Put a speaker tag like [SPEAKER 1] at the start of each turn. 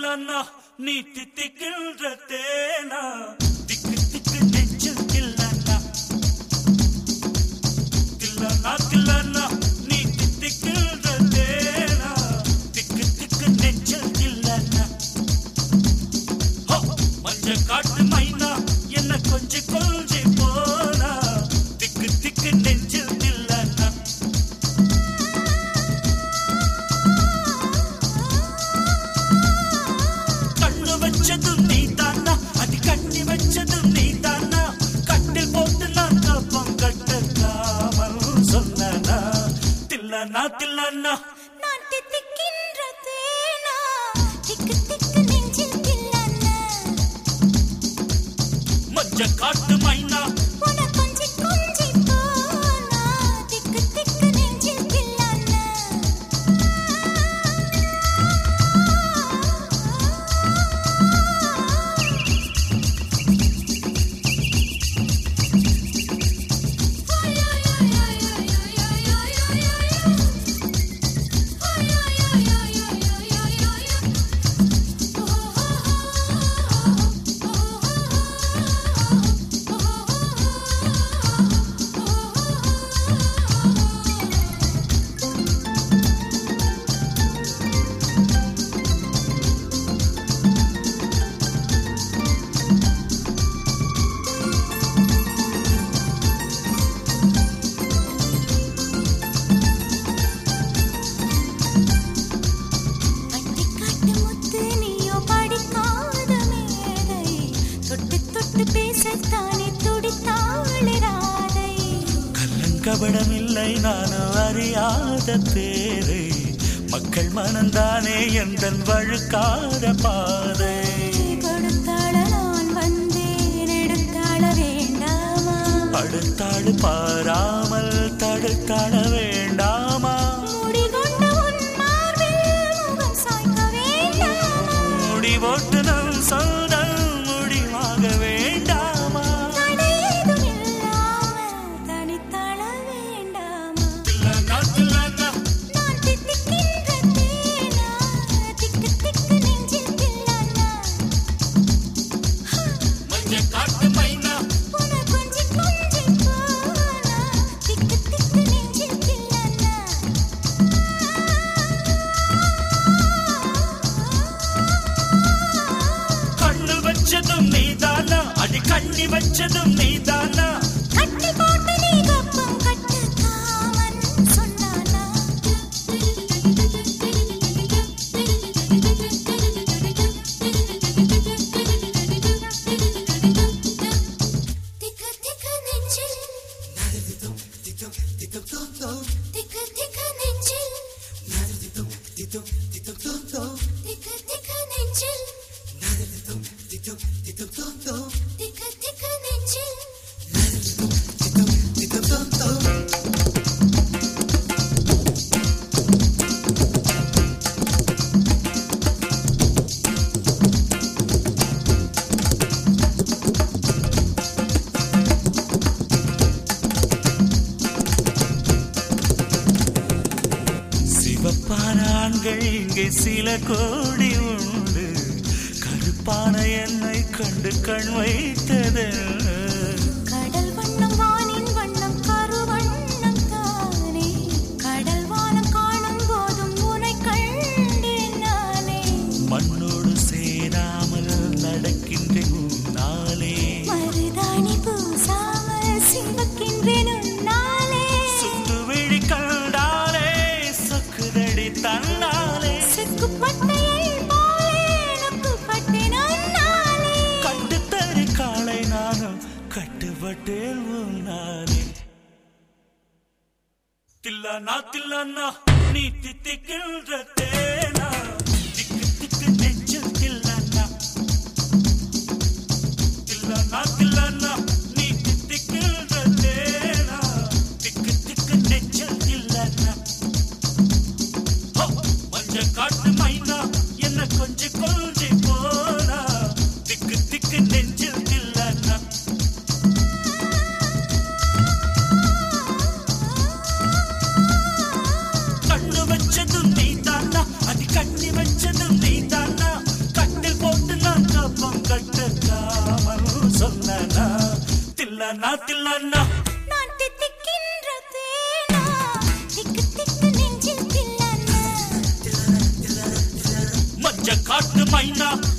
[SPEAKER 1] தில்லன்னா நீ தித்திக்கின்ற தேனா திக்கு திக்கு நெஞ்சில் தில்லன்னா தில்லன்னா தில்லன்னா நீ தித்திக்கின்ற தேனா திக்கு திக்கு நெஞ்சில் தில்லன்னா ஹோ, மஞ்ச காட்டு மைனா என்ன கொஞ்சி கொஞ்சி போனா திக்கு திக்கு நெஞ்சில் தில்லன்னா கண்ணு வச்சதும் நீ தானா அது கண்ணி வச்சதும் நீ தானா கட்டில் போட்டு நான் கப்பம் கட்டக்காமல் சொன்னா தில்லனா தில்லனா
[SPEAKER 2] நான் தித்திக்கின்ற தேனா திக்கு திக்கு நெஞ்சில் தில்லன்ன
[SPEAKER 1] மஞ்ச காட்டு மைனா
[SPEAKER 2] உன கொஞ்சி கொஞ்சி போனா திக்கு திக்கு நெஞ்சில் தில்லன்ன பட்டிக்காட்டு முத்து நீயோ படிக்காத மேதை தொட்டு தொட்டு பேசத்தானே துடித்தாளே ராதை
[SPEAKER 1] கள்ளங்கபடம் இல்லை நானும் அறியாத பேரை மக்கள் மனந்தானே எந்தன் வழுக்காத பாதை
[SPEAKER 2] கொடுத்தாள நான் வந்தேன் எடுத்தாள வேண்டாமா
[SPEAKER 1] அடுத்தாடு பாராமல் தடுத்தாட வேண்டாமா
[SPEAKER 2] முடிகொண்ட உன் மார்பில் முகம் சாய்க்க வேண்டாமா
[SPEAKER 1] முடிவோட்டு நம் சொந்தம் முடிவாக வேண்டாமா
[SPEAKER 2] தடையேதும் இல்லாமல் தனித்தாள வேண்டாமா
[SPEAKER 1] தில்லனா, தில்லனா,
[SPEAKER 2] நான் தித்திக்கின்ற தேனா திக்கு திக்கு நெஞ்சில் தில்லனா
[SPEAKER 1] மஞ்ச காட்டு மைனா
[SPEAKER 2] உன கொஞ்சி கொஞ்சி போனா திக்கு திக்கு நெஞ்சில் தில்லனா
[SPEAKER 1] கண்ணு வச்சதும் நீதானா அடி கண்ணி வச்சதும் நீதானா
[SPEAKER 2] கட்டி போட்டு நீ கப்பம் கட்டு காமன் சொன்னானா திக்கு திக்கு நெஞ்சில் திக்கு திக்கு நெஞ்சில் திக்கு திக்கு நெஞ்சில் திக்கு திக்கு நெஞ்சில்
[SPEAKER 1] சிவப்பான ஆண்கள் இங்கே சில கோடி உண்டு கருப்பான என்னை கண்டு கண் வைத்தது
[SPEAKER 2] கடல் வண்ணம் வானின் வண்ணம் கருவண்ணம் தானே கடல் வானம் காணும் போதும் உனை கண்டேன் நானே
[SPEAKER 1] மண்ணோடு சேராமல் நடக்கின்றேன் உன்னாலே
[SPEAKER 2] மருதாணி பூசாமல் சிவக்கின்றேன் உன்னாலே
[SPEAKER 1] சுட்டு விழி கண்டாலே சொக்குதடி தன்னாலே
[SPEAKER 2] செக்குப்பட்டையை போலே நக்குப்பட்டேன் உன்னாலே
[SPEAKER 1] கட்டுத்தறி காளை நானும் கட்டுப்பட்டேன் உன்னாலே தில்லானா தில்லானா நீ தித்திக்கின்ற தேனா திக்கு திக்கு நெஞ்சில் தில்லானா தில்லானா தில்லானா நீ தித்திக்கின்ற தேனா திக்கு திக்கு நெஞ்சில் தில்லானா ஹோ, மஞ்ச காட்டு மைனா என்ன கொஞ்சி கொஞ்சி போனா திக்கு திக்கு நெஞ்சில் தில்லானா கண்ணு வச்சதும் நீ தானா அது கண்ணி வச்சதும் நீ தானா தில்லானா
[SPEAKER 2] நான் தித்திக்கின்ற தேனா திக்கு திக்கு நெஞ்சில் தில்லானா
[SPEAKER 1] மஞ்ச காட்டு மைனா